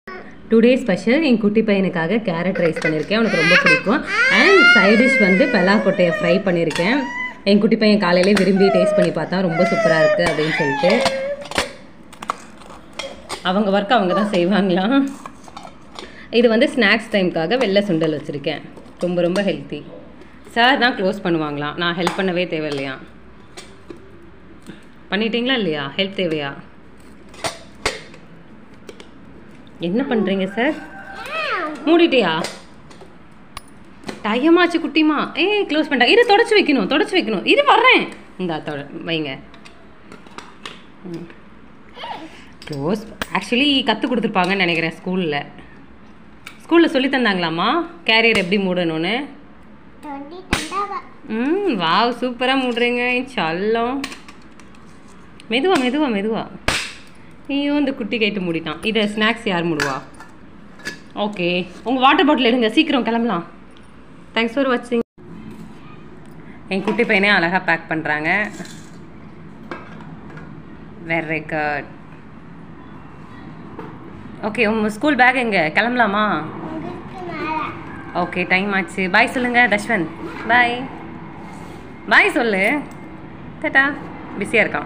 today special என் குட்டி பையனுக்காக carrot rice பண்ணியிருக்கேன் அவனுக்கு ரொம்ப பிடிக்கும் அண்ட் சைட் டிஷ் வந்து பெலாக்கொட்டையை ஃப்ரை பண்ணியிருக்கேன் என் குட்டி பையன் காலையிலே விரும்பி டேஸ்ட் பண்ணி பார்த்தா ரொம்ப சூப்பராக இருக்குது அப்படின்னு சொல்லிட்டு அவங்க ஒர்க் அவங்க தான் செய்வாங்களாம் இது வந்து ஸ்நாக்ஸ் டைம்க்காக வெள்ளை சுண்டல் வச்சுருக்கேன் ரொம்ப ரொம்ப ஹெல்த்தி சார் தான் க்ளோஸ் பண்ணுவாங்களாம் நான் ஹெல்ப் பண்ணவே தேவையில்லையா பண்ணிட்டீங்களா இல்லையா ஹெல்ப் தேவையா என்ன பண்ணுறீங்க சார் மூடிட்டியா டைமாச்சு குட்டிமா ஏய் க்ளோஸ் பண்ணிட்டா இரு தொடச்சி வைக்கணும் தொடச்சி வைக்கணும் இரு வர்றேன் இந்தா தொட வைங்க க்ளோஸ் ஆக்சுவலி கற்றுக் கொடுத்துருப்பாங்கன்னு நினைக்கிறேன் ஸ்கூலில் ஸ்கூலில் சொல்லி தந்தாங்களாம்மா கேரியர் எப்படி மூடணும்னு ம் வாவ் சூப்பராக மூடுறீங்க சல்லம் மெதுவா மெதுவா மெதுவா ஐயோ இந்த குட்டி கைட்டு மூடிட்டான் இதை ஸ்நாக்ஸ் யார் மூடுவா ஓகே உங்கள் வாட்டர் பாட்டில் எடுங்க சீக்கிரம் கிளம்பலாம் தேங்க்ஸ் ஃபார் வாட்சிங் என் குட்டி பையனே அழகாக பேக் பண்ணுறாங்க வெரி குட் ஓகே உங்கள் ஸ்கூல் பேக் எங்க கிளம்பலாமா ஓகே டைம் ஆச்சு பாய் சொல்லுங்க தஷ்வந்த் பாய் பாய் சொல்லு டட்டா பிஸியாக இருக்கான்